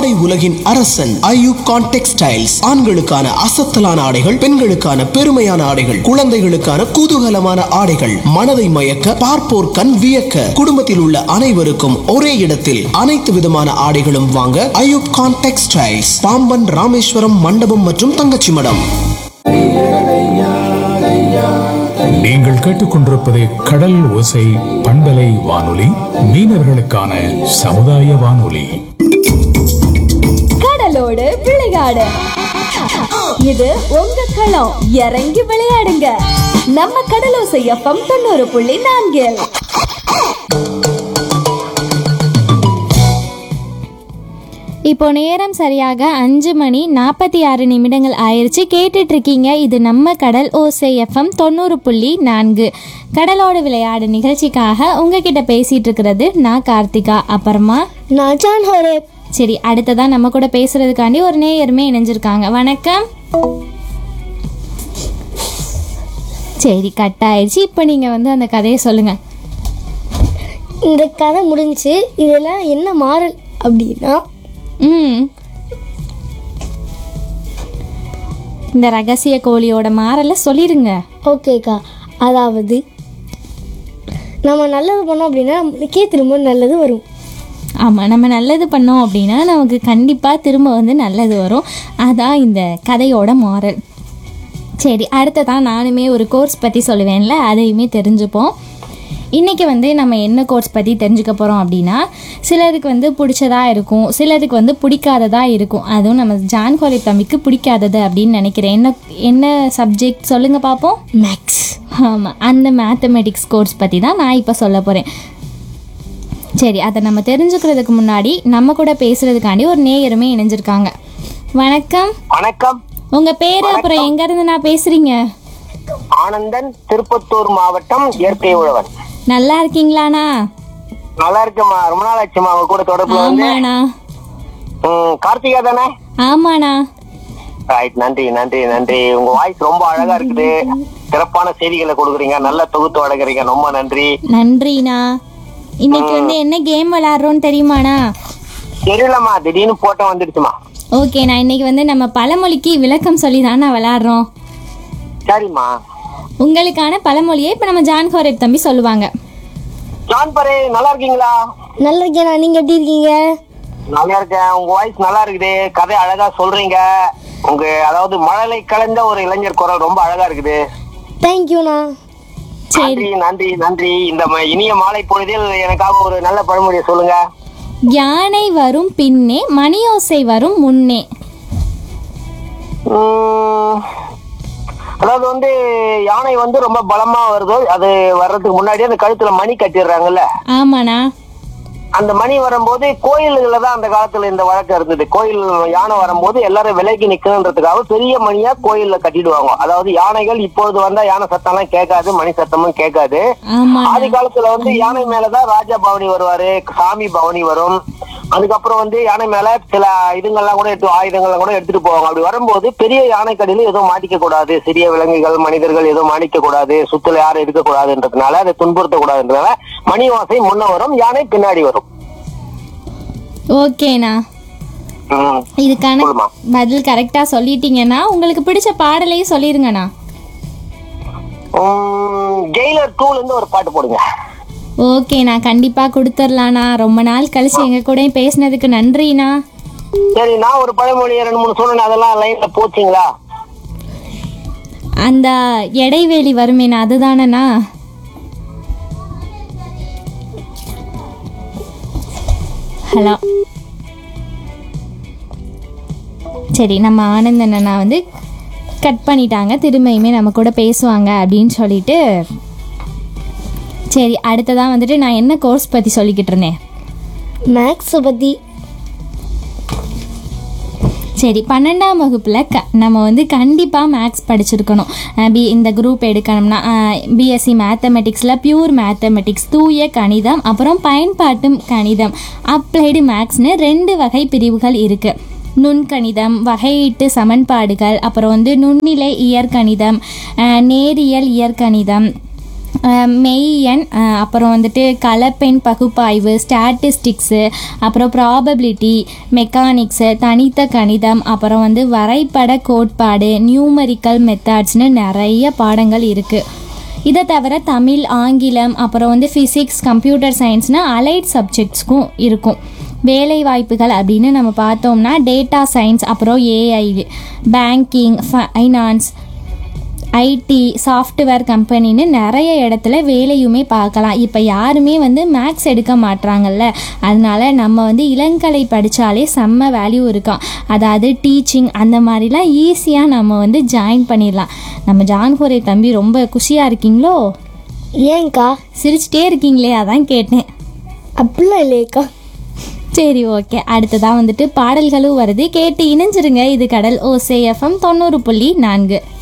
ஆடை உலகின் அரசன் ஐயூப் கான் டெக்ஸ்டைல்ஸ் ஆண்களுக்கான அசத்தலான ஆடைகள் பெண்களுக்கான பெருமையான ஆடைகள் குழந்தைகளுக்கான குதூகலமான ஆடைகள் மனதை மயக்க பார்ப்போர் கண் வியக்க குடும்பத்தில் உள்ள அனைவருக்கும் ஒரே இடத்தில் அனைத்து விதமான ஆடைகளும் வாங்க ஐயூப் கான் டெக்ஸ்டைல்ஸ் பாம்பன் ராமேஸ்வரம் மண்டபம் மற்றும் தங்கச்சி மடம் நீங்கள் கேட்டுக்கொண்டிருப்பது கடல் ஓசை பண்பலை வானொலி மீனவர்களுக்கான சமுதாய வானொலி கடலோடு விளையாடு இது உங்க களம் இறங்கி விளையாடுங்க நம்ம கடலோசை எஃப்எம் தொண்ணூறு புள்ளி நான்கில் இப்போ நேரம் சரியாக அஞ்சு மணி நாற்பத்தி ஆறு நிமிடங்கள் ஆயிருச்சு கேட்டுட்டு இருக்கீங்க இது நம்ம கடல் ஓசை எஃப்எம் தொண்ணூறு புள்ளி நான்கு கடலோடு விளையாடு நிகழ்ச்சிக்காக உங்ககிட்ட பேசிட்டு இருக்கிறது நான் கார்த்திகா அப்புறமா நான் ஜான் ஹோரேப் சரி அடுத்ததான் நம்ம கூட பேசுறதுக்காண்டி ஒரு நேயருமே இணைஞ்சிருக்காங்க வணக்கம் சரி கட் ஆயிடுச்சு இப்போ நீங்கள் வந்து அந்த கதையை சொல்லுங்க இந்த கதை முடிஞ்சுச்சு இதெல்லாம் என்ன மாறல் அப்படின்னா ம் இந்த ரகசிய கோழியோட மாறலை சொல்லிடுங்க ஓகேக்கா அதாவது நம்ம நல்லது பண்ணோம் அப்படின்னா நம்மளுக்கே திரும்ப நல்லது வரும் ஆமாம் நம்ம நல்லது பண்ணோம் அப்படின்னா நமக்கு கண்டிப்பாக திரும்ப வந்து நல்லது வரும் அதான் இந்த கதையோட மாரல் சரி அடுத்ததான் நானுமே ஒரு கோர்ஸ் பற்றி சொல்லுவேன்ல அதையுமே தெரிஞ்சுப்போம் இன்றைக்கி வந்து நம்ம என்ன கோர்ஸ் பற்றி தெரிஞ்சுக்க போகிறோம் அப்படின்னா சிலருக்கு வந்து பிடிச்சதா இருக்கும் சிலருக்கு வந்து பிடிக்காததா இருக்கும் அதுவும் நம்ம ஜான் கோலி தம்பிக்கு பிடிக்காதது அப்படின்னு நினைக்கிறேன் என்ன என்ன சப்ஜெக்ட் சொல்லுங்கள் பார்ப்போம் மேக்ஸ் ஆமாம் அந்த மேத்தமெட்டிக்ஸ் கோர்ஸ் பற்றி தான் நான் இப்போ சொல்ல போகிறேன் சரி அதை நம்ம தெரிஞ்சுக்கிறதுக்கு முன்னாடி நம்ம கூட பேசுறதுக்காண்டி ஒரு நேயருமே இணைஞ்சிருக்காங்க வணக்கம் வணக்கம் உங்கள் பேர் அப்புறம் எங்கேருந்து நான் பேசுகிறீங்க ஆனந்தன் திருப்பத்தூர் மாவட்டம் இயற்கை உழவன் நல்லா இருக்கீங்களாண்ணா நல்லா இருக்குமா ரொம்ப நாள் ஆச்சுமா அவங்க கூட தொடர்புல வந்து ஆமாண்ணா ம், கார்த்திகா தானே ஆமாண்ணா ரைட் நன்றி நன்றி நன்றி உங்க வாய்ஸ் ரொம்ப அழகா இருக்குது சிறப்பான செய்திகளை கொடுக்குறீங்க நல்ல தொகுத்து வழங்குறீங்க ரொம்ப நன்றி நன்றிண்ணா இன்னைக்கு வந்து என்ன கேம் விளாட்றோன்னு தெரியுமாண்ணா தெரியலம்மா திடீர்னு போட்டோ வந்துடுச்சுமா ஓகே நான் இன்னைக்கு வந்து நம்ம பழமொழிக்கு விளக்கம் சொல்லி தானே விளாட்றோம் சரிம்மா உங்களுக்கான பழமொழியை இப்போ நம்ம ஜான் ஹோரேப் தம்பி சொல்லுவாங்க ஜான் பரே நல்லா இருக்கீங்களா நல்லா இருக்கேண்ணா நீங்கள் எப்படி இருக்கீங்க நல்லா இருக்கேன் உங்க வாய்ஸ் நல்லா இருக்குது கதை அழகா சொல்றீங்க உங்க அதாவது மழலை கலந்த ஒரு இளைஞர் குரல் ரொம்ப அழகா இருக்குது தேங்க்யூண்ணா சரி நன்றி நன்றி நன்றி இந்த ம- இனிய மாலை பொழுதில் எனக்காக ஒரு நல்ல பழமொழியை சொல்லுங்க யானை வரும் பின்னே மணியோசை வரும் முன்னே உம், அதாவது வந்து யானை வந்து ரொம்ப பலமா வருது அது வர்றதுக்கு முன்னாடி அந்த கழுத்துல மணி கட்டிடுறாங்கல்ல ஆமாண்ணா அந்த மணி வரும்போது கோயில்கள்ல தான் அந்த காலத்துல இந்த வழக்கம் இருந்தது கோயில் யானை வரும்போது எல்லாரும் விலைக்கு நிக்கணுன்றதுக்காக பெரிய மணியா கோயில்ல கட்டிடுவாங்க அதாவது யானைகள் இப்பொழுது வந்தா யானை சத்தம்லாம் கேட்காது மணி சத்தமும் கேட்காது ஆமாண்ணா ஆதி காலத்துல வந்து யானை மேலதான் ராஜா பவனி வருவாரு சாமி பவனி வரும் அதுக்கப்புறம் வந்து யானை மேல சில இதுங்கள்லாம் கூட எடுத்து ஆயுதங்கள்லாம் கூட எடுத்துட்டு போவாங்க அப்படி வரும்போது பெரிய யானை கடியில எதுவும் மாட்டிக்க கூடாது சிறிய விலங்குகள் மனிதர்கள் எதுவும் மாட்டிக்க கூடாது சுத்துல யாரும் இருக்க கூடாதுன்றதுனால அதை துன்புறுத்த கூடாதுன்றதுனால மணி ஓசை முன்ன வரும் யானை பின்னாடி வரும் ஓகேண்ணா ம். இதுக்கான சொல்லுமா. பதில் கரெக்டாக சொல்லிட்டீங்கன்னா உங்களுக்கு பிடிச்ச பாடலையும் சொல்லிருங்கண்ணா உம், ஜெயிலர் டூல இருந்து ஒரு பாட்டு போடுங்க ஓகேண்ணா கண்டிப்பாக கொடுத்துர்லாண்ணா ரொம்ப நாள் கழிச்சு எங்கள் கூட பேசினதுக்கு நன்றிண்ணா சரி நான் ஒரு பழமொழி ரெண்டு மூணு சொன்னேன் அதெல்லாம் லைன்ல போச்சிங்களா அந்த இடைவேளி வருமேண்ணா அதுதானண்ணா ஹலோ சரி நம்ம ஆனந்த் அண்ணா வந்து கட் பண்ணிட்டாங்க திரும்பியுமே நம்ம கூட பேசுவாங்க அப்படின்னு சொல்லிட்டு சரி அடுத்ததான் வந்துட்டு நான் என்ன கோர்ஸ் பற்றி சொல்லிக்கிட்டு இருந்தேன் மேக்ஸை பற்றி சரி பன்னெண்டாம் வகுப்பில் க நம்ம வந்து கண்டிப்பாக மேக்ஸ் படிச்சிருக்கணும் அஹ் பி இந்த குரூப் எடுக்கணும்னா பிஎஸ்சி மேத்தமெட்டிக்ஸில் பியூர் மேத்தமெட்டிக்ஸ் தூய கணிதம் அப்புறம் பயன்பாட்டு கணிதம் அப்ளைடு மேக்ஸ்னு ரெண்டு வகை பிரிவுகள் இருக்குது நுண்கணிதம் வகையீட்டு சமன்பாடுகள் அப்புறம் வந்து நுண்ணிலை இயற்கணிதம் அஹ் நேரியல் இயற்கணிதம் அஹ் மெய்யன் அஹ் அப்புறம் வந்துட்டு கலப்பெண் பகுப்பாய்வு ஸ்டாட்டிஸ்டிக்ஸு அப்புறம் ப்ராபபிலிட்டி மெக்கானிக்ஸு தனித்த கணிதம் அப்புறம் வந்து வரைபட கோட்பாடு நியூமரிக்கல் மெத்தட்ஸ்னு நிறைய பாடங்கள் இருக்குது இதை தவிர தமிழ் ஆங்கிலம் அப்புறம் வந்து ஃபிசிக்ஸ் கம்ப்யூட்டர் சயின்ஸ்னு அலைட் சப்ஜெக்ட்ஸ்க்கும் இருக்கும் வேலை வாய்ப்புகள் அப்படின்னு நம்ம பார்த்தோம்னா டேட்டா சயின்ஸ் அப்புறம் AI banking finance IT software கம்பெனின்னு நிறைய இடத்துல வேலையுமே பார்க்கலாம் இப்போ யாருமே வந்து மேக்ஸ் எடுக்க மாட்றாங்கல்ல அதனால நம்ம வந்து இளங்கலை படித்தாலே செம்ம வேல்யூ இருக்கான் அதாவது டீச்சிங் அந்த மாதிரிலாம் ஈஸியாக நம்ம வந்து ஜாயின் பண்ணிடலாம் நம்ம ஜான்கோரை தம்பி ரொம்ப குஷியாக இருக்கீங்களோ ஏன்க்கா சிரிச்சிட்டே இருக்கீங்களே அதான் கேட்டேன் அப்படிலாம் இல்லையேக்கா சரி ஓகே அடுத்ததாக வந்துட்டு பாடல்களும் வருது கேட்டு இணைஞ்சிருங்க இது கடல் ஓசே எஃப்எம் தொண்ணூறு புள்ளி நான்கு